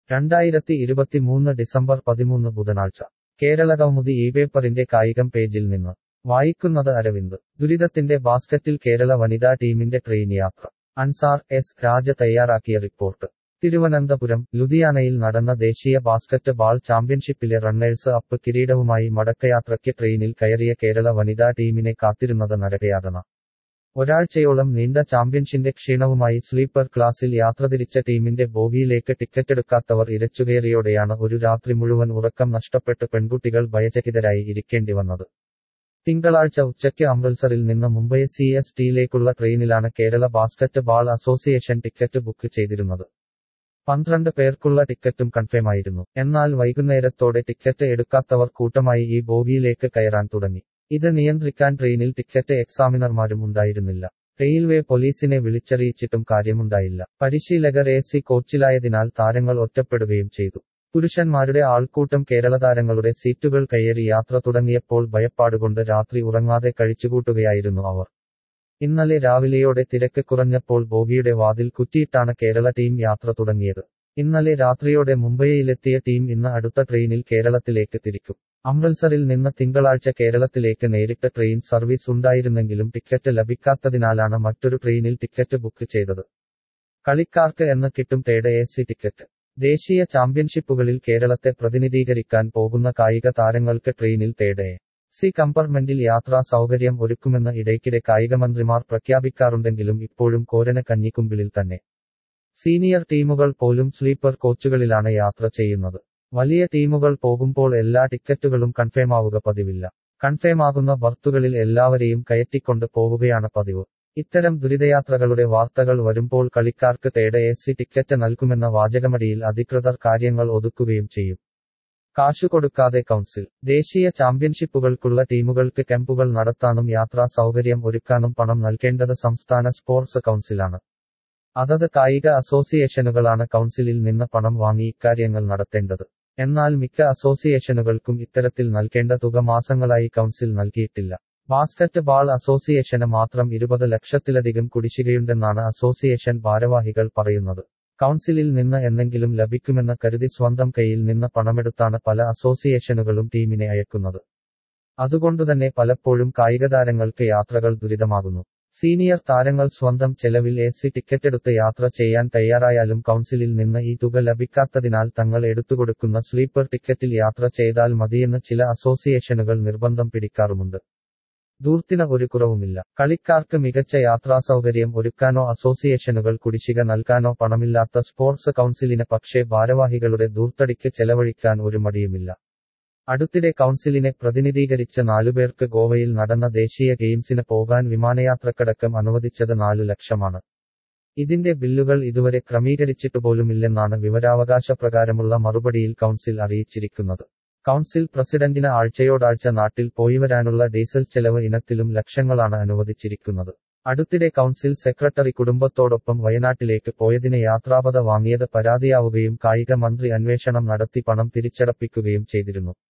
രണ്ടായിരത്തി ഇരുപത്തിമൂന്ന് ഡിസംബർ പതിമൂന്ന് ബുധനാഴ്ച കേരളകൗമുദി ഈ പേപ്പറിന്റെ കായികം പേജിൽ നിന്ന് വായിക്കുന്നത് അരവിന്ദ് ദുരിതത്തിന്റെ ബാസ്ക്കറ്റിൽ കേരള വനിതാ ടീമിന്റെ ട്രെയിൻ യാത്ര അൻസാർ എസ് രാജ തയ്യാറാക്കിയ റിപ്പോർട്ട് തിരുവനന്തപുരം ലുധിയാനയിൽ നടന്ന ദേശീയ ബാസ്ക്കറ്റ് ബാൾ ചാമ്പ്യൻഷിപ്പിലെ റണ്ണേഴ്സ് അപ്പ് കിരീടവുമായി മടക്കയാത്രയ്ക്ക് ട്രെയിനിൽ കയറിയ കേരള വനിതാ ടീമിനെ കാത്തിരുന്നത് നരകയാതന ഒരാഴ്ചയോളം നീണ്ട ചാമ്പ്യൻഷിന്റെ ക്ഷീണവുമായി സ്ലീപ്പർ ക്ലാസിൽ യാത്ര തിരിച്ച ടീമിന്റെ ബോഗിയിലേക്ക് ടിക്കറ്റെടുക്കാത്തവർ ഇരച്ചുകയറിയോടെയാണ് ഒരു രാത്രി മുഴുവൻ ഉറക്കം നഷ്ടപ്പെട്ട് പെൺകുട്ടികൾ ഭയചകിതരായി ഇരിക്കേണ്ടി വന്നത് തിങ്കളാഴ്ച ഉച്ചയ്ക്ക് അമൃത്സറിൽ നിന്ന് മുംബൈ സി എസ് ടിയിലേക്കുള്ള ട്രെയിനിലാണ് Kerala basketball association ticket book ചെയ്തിരുന്നത് പന്ത്രണ്ട് പേർക്കുള്ള ടിക്കറ്റും കൺഫേമായിരുന്നു എന്നാൽ വൈകുന്നേരത്തോടെ ടിക്കറ്റ് എടുക്കാത്തവർ കൂട്ടമായി ഈ ബോഗിയിലേക്ക് കയറാൻ തുടങ്ങി ഇത് നിയന്ത്രിക്കാൻ ട്രെയിനിൽ ടിക്കറ്റ് എക്സാമിനർമാരും ഉണ്ടായിരുന്നില്ല റെയിൽവേ പോലീസിനെ വിളിച്ചറിയിച്ചിട്ടും കാര്യമുണ്ടായില്ല പരിശീലകർ എ സി കോച്ചിലായതിനാൽ താരങ്ങൾ ഒറ്റപ്പെടുകയും ചെയ്തു പുരുഷന്മാരുടെ ആൾക്കൂട്ടം കേരള താരങ്ങളുടെ സീറ്റുകൾ കയ്യേറി യാത്ര തുടങ്ങിയപ്പോൾ ഭയപ്പാടുകൊണ്ട് രാത്രി ഉറങ്ങാതെ കഴിച്ചുകൂട്ടുകയായിരുന്നു അവർ ഇന്നലെ രാവിലെയോടെ തിരക്ക് കുറഞ്ഞപ്പോൾ ബോഗിയുടെ വാതിൽ കുറ്റിയിട്ടാണ് കേരള ടീം യാത്ര തുടങ്ങിയത് ഇന്നലെ രാത്രിയോടെ മുംബൈയിലെത്തിയ ടീം ഇന്ന് അടുത്ത ട്രെയിനിൽ കേരളത്തിലേക്ക് തിരിക്കും അമൃത്സറിൽ നിന്ന് തിങ്കളാഴ്ച കേരളത്തിലേക്ക് നേരിട്ട് ട്രെയിൻ സർവീസ് ഉണ്ടായിരുന്നെങ്കിലും ടിക്കറ്റ് ലഭിക്കാത്തതിനാലാണ് മറ്റൊരു ട്രെയിനിൽ ടിക്കറ്റ് ബുക്ക് ചെയ്തത് കളിക്കാർക്ക് എന്ന് കിട്ടും തേർഡ് എ സി ടിക്കറ്റ് ദേശീയ ചാമ്പ്യൻഷിപ്പുകളിൽ കേരളത്തെ പ്രതിനിധീകരിക്കാൻ പോകുന്ന കായിക താരങ്ങൾക്ക് ട്രെയിനിൽ തേർഡ് എ സി കമ്പാർട്ട്മെന്റിൽ യാത്രാ സൗകര്യം ഒരുക്കുമെന്ന് ഇടയ്ക്കിടെ കായികമന്ത്രിമാർ പ്രഖ്യാപിക്കാറുണ്ടെങ്കിലും ഇപ്പോഴും കോരന കഞ്ഞിക്കുമ്പിളിൽ തന്നെ സീനിയർ ടീമുകൾ പോലും സ്ലീപ്പർ കോച്ചുകളിലാണ് യാത്ര ചെയ്യുന്നത് വലിയ ടീമുകൾ പോകുമ്പോൾ എല്ലാ ടിക്കറ്റുകളും കൺഫേമാവുക പതിവില്ല കൺഫേമാകുന്ന ബർത്തുകളിൽ എല്ലാവരെയും കയറ്റിക്കൊണ്ട് പോവുകയാണ് പതിവ് ഇത്തരം ദുരിതയാത്രകളുടെ വാർത്തകൾ വരുമ്പോൾ കളിക്കാർക്ക് തേർഡ് എ സി ടിക്കറ്റ് നൽകുമെന്ന വാചകമടിയിൽ അധികൃതർ കാര്യങ്ങൾ ഒതുക്കുകയും ചെയ്യും കാശു കൊടുക്കാതെ കൗൺസിൽ ദേശീയ ചാമ്പ്യൻഷിപ്പുകൾക്കുള്ള ടീമുകൾക്ക് ക്യാമ്പുകൾ നടത്താനും യാത്രാ സൗകര്യം ഒരുക്കാനും പണം നൽകേണ്ടത് സംസ്ഥാന സ്പോർട്സ് കൗൺസിലാണ് അതത് കായിക അസോസിയേഷനുകളാണ് കൗൺസിലിൽ നിന്ന് പണം വാങ്ങി ഇക്കാര്യങ്ങൾ നടത്തേണ്ടത് എന്നാൽ മിക്ക അസോസിയേഷനുകൾക്കും ഇത്തരത്തിൽ നൽകേണ്ട തുക മാസങ്ങളായി കൗൺസിൽ നൽകിയിട്ടില്ല ബാസ്കറ്റ് ബാൾ അസോസിയേഷന് മാത്രം ഇരുപത് ലക്ഷത്തിലധികം കുടിശ്ശികയുണ്ടെന്നാണ് അസോസിയേഷൻ ഭാരവാഹികൾ പറയുന്നത് കൗൺസിലിൽ നിന്ന് എന്തെങ്കിലും ലഭിക്കുമെന്ന് കരുതി സ്വന്തം കയ്യിൽ നിന്ന് പണമെടുത്താണ് പല അസോസിയേഷനുകളും ടീമിനെ അയക്കുന്നത് അതുകൊണ്ടുതന്നെ പലപ്പോഴും കായികതാരങ്ങൾക്ക് യാത്രകൾ ദുരിതമാകുന്നു സീനിയർ താരങ്ങൾ സ്വന്തം ചെലവിൽ എ സി ടിക്കറ്റെടുത്ത് യാത്ര ചെയ്യാൻ തയ്യാറായാലും കൗൺസിലിൽ നിന്ന് ഈ തുക ലഭിക്കാത്തതിനാൽ തങ്ങൾ എടുത്തുകൊടുക്കുന്ന സ്ലീപ്പർ ടിക്കറ്റിൽ യാത്ര ചെയ്താൽ മതിയെന്ന് ചില അസോസിയേഷനുകൾ നിർബന്ധം പിടിക്കാറുമുണ്ട് ദൂർത്തിന് ഒരു കുറവുമില്ല കളിക്കാർക്ക് മികച്ച യാത്രാസൗകര്യം ഒരുക്കാനോ അസോസിയേഷനുകൾ കുടിശ്ശിക നൽകാനോ പണമില്ലാത്ത സ്പോർട്സ് കൗൺസിലിന് പക്ഷേ ഭാരവാഹികളുടെ ദൂർത്തടിക്ക് ചെലവഴിക്കാൻ ഒരു മടിയുമില്ല അടുത്തിടെ കൗൺസിലിനെ പ്രതിനിധീകരിച്ച നാലുപേർക്ക് ഗോവയിൽ നടന്ന ദേശീയ ഗെയിംസിന് പോകാൻ വിമാനയാത്രക്കടക്കം അനുവദിച്ചത് നാലു ലക്ഷമാണ് ഇതിന്റെ ബില്ലുകൾ ഇതുവരെ ക്രമീകരിച്ചിട്ടുപോലുമില്ലെന്നാണ് വിവരാവകാശ പ്രകാരമുള്ള മറുപടിയിൽ കൗൺസിൽ അറിയിച്ചിരിക്കുന്നത് കൗൺസിൽ പ്രസിഡന്റിന് ആഴ്ചയോടാഴ്ച നാട്ടിൽ പോയിവരാനുള്ള ഡീസൽ ചെലവ് ഇനത്തിലും ലക്ഷങ്ങളാണ് അനുവദിച്ചിരിക്കുന്നത് അടുത്തിടെ കൗൺസിൽ സെക്രട്ടറി കുടുംബത്തോടൊപ്പം വയനാട്ടിലേക്ക് പോയതിന് യാത്രാപത വാങ്ങിയത് പരാതിയാവുകയും കായിക മന്ത്രി അന്വേഷണം നടത്തി പണം തിരിച്ചടപ്പിക്കുകയും ചെയ്തിരുന്നു